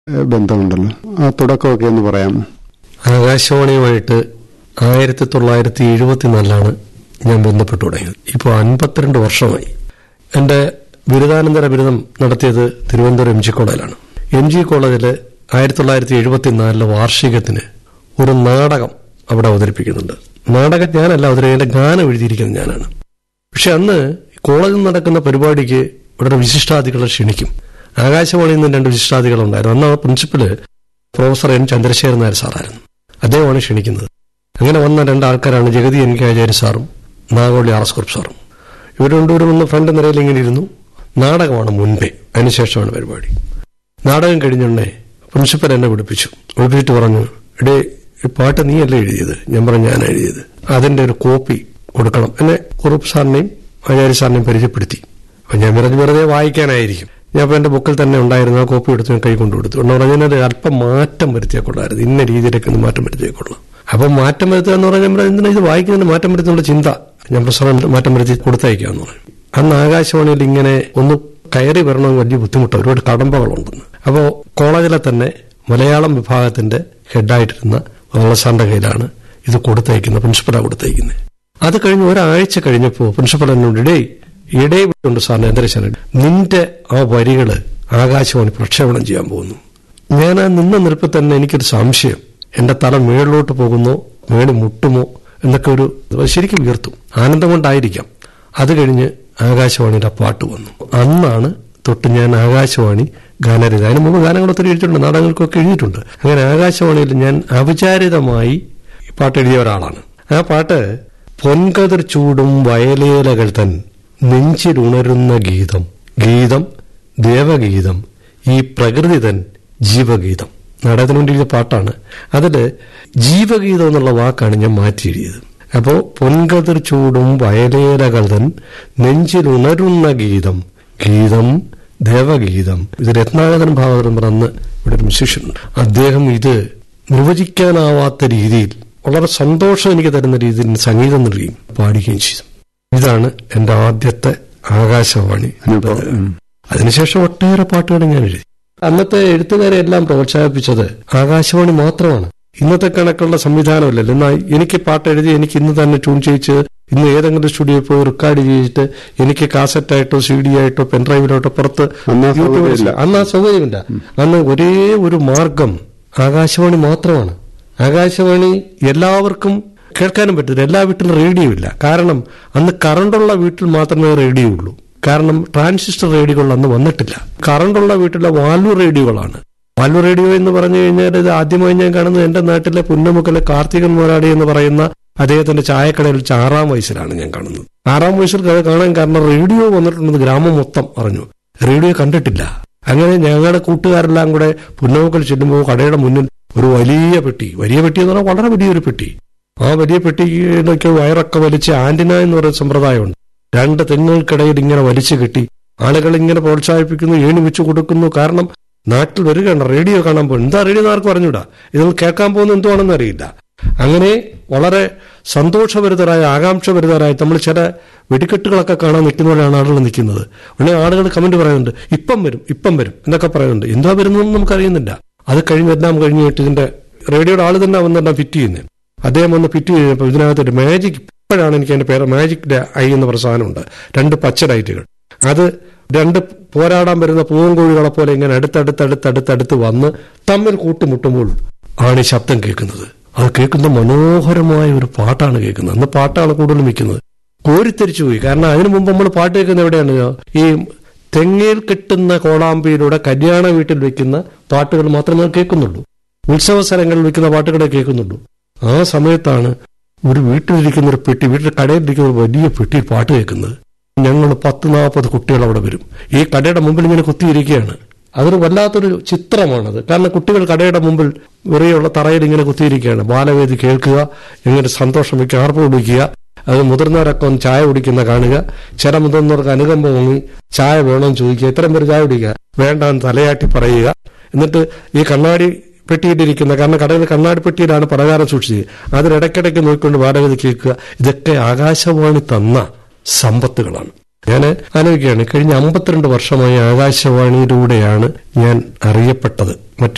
ഏഹ്, ബന്ധമുണ്ടല്ലോ ആ തുടക്കമൊക്കെ ഒന്ന് പറയാമോ ആകാശവാണിയുമായിട്ട് ആയിരത്തി തൊള്ളായിരത്തി എഴുപത്തിനാലിലാണ് ഞാൻ ബന്ധപ്പെട്ടു തുടങ്ങിയത് ഇപ്പോൾ അൻപത്തിരണ്ട് വർഷമായി എന്റെ ബിരുദാനന്തര ബിരുദം നടത്തിയത് തിരുവനന്തപുരം എം ജി കോളേജിലാണ് എം ജി കോളേജിൽ ആയിരത്തി തൊള്ളായിരത്തി എഴുപത്തിനാലിലെ വാർഷികത്തിന് ഒരു നാടകം അവിടെ അവതരിപ്പിക്കുന്നുണ്ട് നാടകം ഞാനല്ല അവതരിപ്പിക്കുന്ന ഗാനം എഴുതിയിരിക്കുന്നത് ഞാനാണ് പക്ഷെ അന്ന് കോളേജിൽ നടക്കുന്ന പരിപാടിക്ക് ഇവിടെ വിശിഷ്ടാതികളെ ക്ഷണിക്കും ആകാശവാണിയിൽ നിന്ന് രണ്ട് വിശിഷ്ടാതികളുണ്ടായിരുന്നു അന്ന് ആ principal professor N Chandrasekharan Nair സാറായിരുന്നു അദ്ദേഹമാണ് ക്ഷണിക്കുന്നത് അങ്ങനെ വന്ന രണ്ടാൾക്കാരാണ് ജഗതി എൻ കെ ആചാര്യ സാറും നാഗോളി ആർ എസ് കുറുപ്പ് സാറും ഇവർ രണ്ടുപേരും ഒന്ന് ഫ്രണ്ട് നിരയിൽ ഇങ്ങനെ ഇരുന്നു നാടകമാണ് മുൻപേ അതിനുശേഷമാണ് പരിപാടി നാടകം കഴിഞ്ഞുടനെ പ്രിൻസിപ്പൽ എന്നെ വിളിപ്പിച്ചു വിളിപ്പിച്ചിട്ട് പറഞ്ഞു എടേ ഈ പാട്ട് നീയല്ലേ എഴുതിയത് ഞാൻ പറഞ്ഞു ഞാൻ എഴുതിയത് അതിന്റെ ഒരു കോപ്പി കൊടുക്കണം എന്നെ കുറുപ്പ് സാറിനെയും ആചാര്യ സാറിനെയും പരിചയപ്പെടുത്തി അപ്പൊ ഞാൻ പറഞ്ഞു വെറുതെ വായിക്കാനായിരിക്കും ഞാൻ അപ്പൊ എന്റെ ബുക്കിൽ തന്നെ ഉണ്ടായിരുന്ന ആ കോപ്പി എടുത്ത് ഞാൻ കൈ കൊണ്ടു കൊടുത്തു എന്ന് പറഞ്ഞാൽ അല്പം മാറ്റം വരുത്തിയാൽ കൊള്ളായിരുന്നു ഇന്ന രീതിയിലേക്ക് ഒന്ന് മാറ്റം വരുത്തിയാൽ കൊള്ളാം അപ്പൊ മാറ്റം വരുത്തുക എന്ന് പറഞ്ഞാൽ ഞാൻ എന്തിനാ ഇത് വായിക്കുന്നതിന് മാറ്റം വരുത്തുന്നുള്ള ചിന്ത ഞാൻ പ്രശ്നം മാറ്റം വരുത്തി കൊടുത്തയക്കാന്ന് പറഞ്ഞു അന്ന് ആകാശവാണിയിൽ ഇങ്ങനെ ഒന്ന് കയറി വരണമെന്ന് വലിയ ബുദ്ധിമുട്ട് ഒരുപാട് കടമ്പകളുണ്ടെന്ന് അപ്പോൾ കോളേജിലെ തന്നെ മലയാളം വിഭാഗത്തിന്റെ ഹെഡായിട്ടിരുന്ന വള്ളസാറിന്റെ കയ്യിലാണ് ഇത് കൊടുത്തയക്കുന്നത് പ്രിൻസിപ്പലാണ് കൊടുത്തയക്കുന്നത് അത് കഴിഞ്ഞ് ഒരാഴ്ച കഴിഞ്ഞപ്പോൾ പ്രിൻസിപ്പൽ എന്നോട് ഇടേ ഇടേ വിട്ടുണ്ട് സാറിന് എന്തരശാണ് നിന്റെ ആ വരികള് ആകാശവാണി പ്രക്ഷേപണം ചെയ്യാൻ പോകുന്നു ഞാൻ ആ നിന്ന നിൽപ്പിൽ തന്നെ എനിക്കൊരു സംശയം എന്റെ തല മേളിലോട്ട് പോകുന്നോ മേളി മുട്ടുമോ എന്നൊക്കെ ഒരു അത് ശരിക്കും ഉയർത്തും ആനന്ദം കൊണ്ടായിരിക്കാം അത് കഴിഞ്ഞ് ആകാശവാണിയുടെ ആ പാട്ട് വന്നു അന്നാണ് തൊട്ട് ഞാൻ ആകാശവാണി ഗാനരചന അതിന് മുമ്പ് ഗാനങ്ങൾ ഒത്തിരി എഴുതിയിട്ടുണ്ട് നാടകങ്ങൾക്കൊക്കെ എഴുതിയിട്ടുണ്ട് അങ്ങനെ ആകാശവാണിയിൽ ഞാൻ അവിചാരിതമായി ഈ പാട്ട് എഴുതിയ ഒരാളാണ് ആ പാട്ട് പൊൻകതിർ ചൂടും വയലേലകൾ തൻ നെഞ്ചിലുണരുന്ന ഗീതം ഗീതം ദേവഗീതം ഈ പ്രകൃതി തൻ ജീവഗീതം നാടകത്തിന് വേണ്ടി എഴുതിയ പാട്ടാണ് അതില് ജീവഗീതം എന്നുള്ള വാക്കാണ് ഞാൻ മാറ്റി എഴുതിയത് അപ്പോ പൊൻകതിർ ചൂടും വയലേലകൾ തൻ നെഞ്ചിലുണരുന്ന ഗീതം ഗീതം ദേവഗീതം ഇത് രത്നാകരൻ ഭാഗവതൻ പറഞ്ഞ് ഇവിടെ ഒരു മ്യൂസിഷ്യനുണ്ട് അദ്ദേഹം ഇത് നിർവചിക്കാനാവാത്ത രീതിയിൽ വളരെ സന്തോഷം എനിക്ക് തരുന്ന രീതിയിൽ സംഗീതം നൽകുകയും പാടുകയും ചെയ്തു ഇതാണ് എന്റെ ആദ്യത്തെ ആകാശവാണി അനുഭവം ഉം. അതിനുശേഷം ഒട്ടേറെ പാട്ടുകൾ ഞാൻ എഴുതി അന്നത്തെ എഴുത്തുകാരെ എല്ലാം പ്രോത്സാഹിപ്പിച്ചത് ആകാശവാണി മാത്രമാണ് ഇന്നത്തെ കണക്കുള്ള സംവിധാനമല്ലല്ലോ എന്നാൽ എനിക്ക് പാട്ട് എഴുതി എനിക്ക് ഇന്ന് തന്നെ ട്യൂൺ ചെയ്യിച്ച് ഇന്ന് ഏതെങ്കിലും സ്റ്റുഡിയോയിൽ പോയി റെക്കോർഡ് ചെയ്തിട്ട് എനിക്ക് കാസറ്റായിട്ടോ സി ഡി ആയിട്ടോ പെൻഡ്രൈവിലോട്ടോ പുറത്ത് അന്ന് ആ യൂട്യൂബിൽ സൗകര്യമില്ല. അന്ന് ആ സൗകര്യമില്ല അന്ന് ഒരേ ഒരു മാർഗം ആകാശവാണി മാത്രമാണ് ആകാശവാണി എല്ലാവർക്കും കേൾക്കാനും പറ്റില്ല എല്ലാ വീട്ടിലും റേഡിയോ ഇല്ല കാരണം അന്ന് കറണ്ടുള്ള വീട്ടിൽ മാത്രമേ റേഡിയോ ഉള്ളൂ കാരണം ട്രാൻസിസ്റ്റർ റേഡിയോകൾ അന്ന് വന്നിട്ടില്ല കറണ്ടുള്ള വീട്ടിലെ വാൽവ് റേഡിയോകളാണ് വാൽവ് റേഡിയോ എന്ന് പറഞ്ഞു കഴിഞ്ഞാൽ ഇത് ആദ്യമായി ഞാൻ കാണുന്നത് എന്റെ നാട്ടിലെ പുന്നമുക്കലെ കാർത്തികൻ മോരാടി എന്ന് പറയുന്ന അദ്ദേഹത്തിന്റെ ചായക്കടയിൽ വെച്ച് ആറാം വയസ്സിലാണ് ഞാൻ കാണുന്നത് ആറാം വയസ്സിൽ അത് കാണാൻ കാരണം റേഡിയോ വന്നിട്ടുണ്ടെന്ന് ഗ്രാമം മൊത്തം അറിഞ്ഞു റേഡിയോ കണ്ടിട്ടില്ല അങ്ങനെ ഞങ്ങളുടെ കൂട്ടുകാരെല്ലാം കൂടെ പുന്നമുക്കൽ ചെല്ലുമ്പോൾ കടയുടെ മുന്നിൽ ഒരു വലിയ പെട്ടി വലിയ പെട്ടി എന്ന് പറഞ്ഞാൽ വളരെ വലിയൊരു പെട്ടി ആ വലിയ പെട്ടിയിലൊക്കെ വയറൊക്കെ വലിച്ച് ആന്റിന എന്ന് പറയുന്ന സമ്പ്രദായമുണ്ട് രണ്ട് തെങ്ങുകൾക്കിടയിൽ ഇങ്ങനെ വലിച്ചു കെട്ടി ആളുകൾ ഇങ്ങനെ പ്രോത്സാഹിപ്പിക്കുന്നു ഏണി വെച്ചു കൊടുക്കുന്നു കാരണം നാട്ടിൽ വരികയാണ് റേഡിയോ കാണാൻ പോകും എന്താ റേഡിയോ എന്ന് ആർക്കും അറിഞ്ഞൂടാ ഇത് കേൾക്കാൻ പോകുന്ന എന്തുവാണെന്ന് അറിയില്ല അങ്ങനെ വളരെ സന്തോഷഭരിതരായ ആകാംക്ഷഭരിതരായ നമ്മൾ ചില വെടിക്കെട്ടുകളൊക്കെ കാണാൻ നിൽക്കുന്നവരാണ് ആളുകൾ നിൽക്കുന്നത് ഉടനെ ആളുകൾ കമന്റ് പറയുന്നുണ്ട് ഇപ്പം വരും ഇപ്പം വരും എന്നൊക്കെ പറയുന്നുണ്ട് എന്താ വരുന്നതെന്ന് നമുക്കറിയുന്നില്ല അത് കഴിഞ്ഞ് എല്ലാം കഴിഞ്ഞിട്ട് ഇതിന്റെ റേഡിയോയുടെ ആള് തന്നെ വന്നെല്ലാം ഫിറ്റ് ചെയ്യുന്നത് അദ്ദേഹം വന്ന് ഫിറ്റ് ചെയ്തപ്പോൾ ഇതിനകത്തൊരു മാജിക് ഇപ്പോഴാണ് എനിക്ക് അതിന്റെ പേര് മാജിക് ഐ എന്ന് പറഞ്ഞ സാധനമുണ്ട് രണ്ട് പച്ച ലൈറ്റുകൾ അത് രണ്ട് പോരാടാൻ വരുന്ന പൂവൻകോഴികളെ പോലെ ഇങ്ങനെ അടുത്തടുത്തടുത്തടുത്തടുത്ത് വന്ന് തമ്മിൽ കൂട്ടുമുട്ടുമ്പോൾ ആണ് ഈ ശബ്ദം കേൾക്കുന്നത് അത് കേൾക്കുന്ന മനോഹരമായ ഒരു പാട്ടാണ് കേൾക്കുന്നത് അന്ന് പാട്ടാണ് കൂടുതൽ നിൽക്കുന്നത് കോരിത്തരിച്ചു പോയി കാരണം അതിനു മുമ്പ് നമ്മൾ പാട്ട് കേൾക്കുന്നത് എവിടെയാണ് ഈ തെങ്ങയിൽ കെട്ടുന്ന കോളാമ്പിയിലൂടെ കല്യാണ വീട്ടിൽ വെക്കുന്ന പാട്ടുകൾ മാത്രമേ കേൾക്കുന്നുള്ളൂ ഉത്സവ സ്ഥലങ്ങളിൽ വെക്കുന്ന പാട്ടുകളെ കേൾക്കുന്നുള്ളൂ ആ സമയത്താണ് ഒരു വീട്ടിലിരിക്കുന്ന ഒരു പെട്ടി വീട്ടിൽ കടയിലിരിക്കുന്ന ഒരു വലിയ പെട്ടിയിൽ പാട്ട് കേൾക്കുന്നത് ഞങ്ങൾ പത്ത് നാൽപ്പത് കുട്ടികൾ അവിടെ വരും ഈ കടയുടെ മുമ്പിൽ ഇങ്ങനെ കുത്തിയിരിക്കുകയാണ് അതൊരു വല്ലാത്തൊരു ചിത്രമാണത് കാരണം കുട്ടികൾ കടയുടെ മുമ്പിൽ വെറിയുള്ള തറയിൽ ഇങ്ങനെ കുത്തിയിരിക്കുകയാണ് ബാലവേദി കേൾക്കുക ഇങ്ങനെ സന്തോഷം വയ്ക്കുക ആർപ്പ് കുടിക്കുക അത് മുതിർന്നവരൊക്കെ ഒന്ന് ചായ കുടിക്കുന്ന കാണുക ചില മുതിർന്നവർക്ക് അനുകമ്പ വാങ്ങി ചായ വേണമെന്ന് ചോദിക്കുക ഇത്രയും പേര് ചായ കുടിക്കുക വേണ്ട എന്ന് തലയാട്ടി പറയുക എന്നിട്ട് ഈ കണ്ണാടി പെട്ടിയിട്ടിരിക്കുന്ന കാരണം കടയിൽ കണ്ണാടി പെട്ടിയിലാണ് പലകാരം സൂക്ഷിച്ചത് അതിനിടയ്ക്കിടയ്ക്ക് നോക്കിക്കൊണ്ട് ബാലവേദി കേൾക്കുക ഇതൊക്കെ ആകാശവാണി തന്ന സമ്പത്തുകളാണ് ഞാൻ ആലോചിക്കുകയാണ് കഴിഞ്ഞ അമ്പത്തിരണ്ട് വർഷമായി ആകാശവാണിയിലൂടെയാണ് ഞാൻ അറിയപ്പെട്ടത് മറ്റു